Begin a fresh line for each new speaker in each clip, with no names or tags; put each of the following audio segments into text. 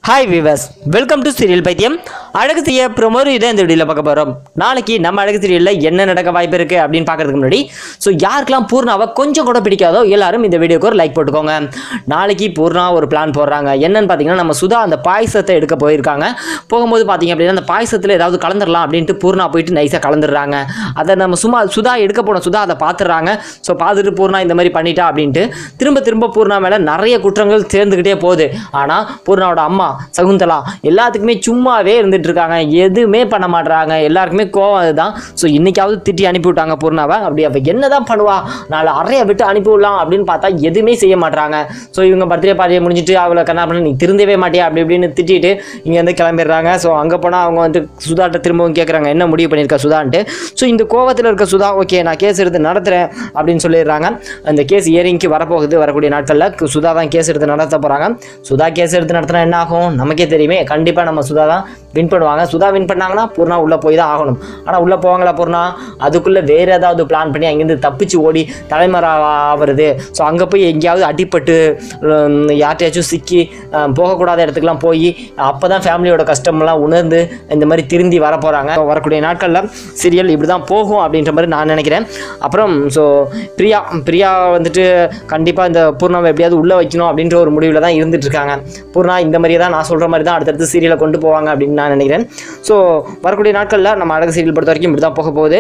hi viewers welcome to serial பைத்தியம் அழகு செய்ய ப்ரொமோரு இதை இந்த வீடியோவில் பார்க்க போகிறோம் நாளைக்கு நம்ம அழகு சீரியலில் என்ன நடக்க வாய்ப்பு இருக்குது அப்படின்னு பார்க்கறதுக்கு முன்னாடி ஸோ யாருக்கெல்லாம் பூர்ணாவை கொஞ்சம் கூட பிடிக்காதோ எல்லாரும் இந்த வீடியோக்கு ஒரு லைக் போட்டுக்கோங்க நாளைக்கு பூர்ணா ஒரு பிளான் போடுறாங்க என்னன்னு பார்த்தீங்கன்னா நம்ம சுதா அந்த பாயசத்தை எடுக்க போயிருக்காங்க போகும்போது பார்த்தீங்க அப்படின்னா அந்த பாயசத்தில் ஏதாவது கலந்துடலாம் அப்படின்ட்டு பூர்ணா போயிட்டு நைஸாக கலந்துடுறாங்க அதை நம்ம சும்மா சுதா எடுக்க போன சுதா அதை பார்த்துடுறாங்க ஸோ பார்த்துட்டு பூர்ணா இந்த மாதிரி பண்ணிட்டா அப்படின்ட்டு திரும்ப திரும்ப பூர்ணா மேலே நிறைய குற்றங்கள் சேர்ந்துக்கிட்டே போகுது ஆனால் பூர்ணாவோட அம்மா சகுந்தலா எல்லாத்துக்குமே சும்மாவே இருந்துட்டு இருக்காங்க எதுவுமே பண்ண மாட்றாங்க எல்லாருக்குமே கோவம் அதுதான் ஸோ இன்னைக்காவது திட்டி அனுப்பி விட்டாங்க பூர்ணாவை அப்படி அவ என்னதான் பண்ணுவா நாலு அறைய விட்டு அனுப்பி விடலாம் அப்படின்னு பார்த்தா எதுவுமே செய்ய மாட்றாங்க ஸோ இவங்க பர்த்டே பார்ட்டியை முடிஞ்சிட்டு அவளை கண்ணா பண்ண நீ திருந்தவே மாட்டியா அப்படி இப்படின்னு திட்டிட்டு இங்கேருந்து கிளம்பிடுறாங்க ஸோ அங்கே போனால் அவங்க வந்து சுதாட்ட திரும்பவும் கேட்குறாங்க என்ன முடிவு பண்ணியிருக்கா சுதான்ட்டு ஸோ இந்த கோவத்தில் இருக்க சுதா ஓகே நான் கேஸ் எடுத்து நடத்துகிறேன் அப்படின்னு சொல்லிடுறாங்க அந்த கேஸ் இயரிங்க்கு வரப்போகுது வரக்கூடிய நாட்களில் சுதா தான் கேஸ் எடுத்து நடத்த போகிறாங்க சுதா கேஸ் எடுத்து நடத்தினா என்ன ஆகும் நமக்கே தெரியுமே கண்டிப்பாக நம்ம சுதா தான் வின் பண்ணுவாங்க சுதா வின் பண்ணாங்கன்னா பூர்ணா உள்ளே போய் தான் ஆகணும் ஆனால் உள்ளே போவாங்களா பூர்ணா அதுக்குள்ளே வேறு ஏதாவது பிளான் பண்ணி அங்கேருந்து தப்பிச்சு ஓடி தலைமறை ஆகிறது ஸோ அங்கே போய் எங்கேயாவது அடிப்பட்டு உம், யார்கிட்டயாச்சும் சிக்கி அஹ், போகக்கூடாத இடத்துக்குலாம் போய் அப்போ தான் ஃபேமிலியோட கஷ்டம்லாம் உணர்ந்து இந்த மாதிரி திருந்தி வர போகிறாங்க வரக்கூடிய நாட்களில் சீரியல் இப்படி தான் போகும் அப்படின்ற மாதிரி நான் நினைக்கிறேன் அப்புறம் ஸோ பிரியா பிரியா வந்துட்டு கண்டிப்பாக இந்த பூர்ணாவை எப்படியாவது உள்ளே வைக்கணும் அப்படின்ற ஒரு முடிவில் தான் இருந்துட்டு இருக்காங்க பூர்ணா இந்த மாதிரி தான் நான் சொல்கிற மாதிரி தான் அடுத்தடுத்து சீரியலை கொண்டு போவாங்க அப்படின்னு நான் நினைக்கிறேன் ஸோ வரக்கூடிய நாட்களில் நம்ம அழகு சீரியல் பொறுத்த வரைக்கும் இப்படி தான் போக போகுது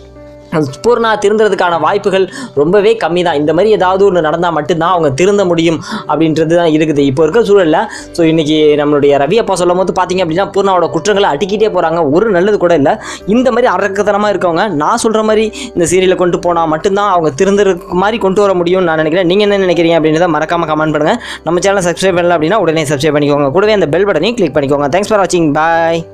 பூர்ணா திருந்துறதுக்கான வாய்ப்புகள் ரொம்பவே கம்மி தான் இந்த மாதிரி ஏதாவது ஒன்று நடந்தால் மட்டும்தான் அவங்க திருந்த முடியும் அப்படின்றது தான் இருக்குது இப்போ இருக்க சூழலில் ஸோ இன்றைக்கி நம்மளுடைய ரவி அப்பா சொல்லும் போது பார்த்தீங்க அப்படின்னா பூர்ணாவோட குற்றங்களை அடிக்கிட்டே போகிறாங்க ஒரு நல்லது கூட இல்லை இந்த மாதிரி அரக்கத்தனமாக இருக்கவங்க நான் சொல்கிற மாதிரி இந்த சீரியலை கொண்டு போனால் மட்டும்தான் அவங்க திருந்துறதுக்கு மாதிரி கொண்டு வர முடியும்னு நான் நினைக்கிறேன் நீங்கள் என்ன நினைக்கிறீங்க அப்படின்றத மறக்காமல் கமெண்ட் பண்ணுங்கள் நம்ம சேனலை சப்ஸ்கிரைப் பண்ணல அப்படின்னா உடனே சப்ஸ்கிரைப் பண்ணிக்கோங்க கூடவே அந்த பெல் பட்டனையும் கிளிக் பண்ணிக்கோங்க தேங்க்ஸ் ஃபார் வாட்சிங் பாய்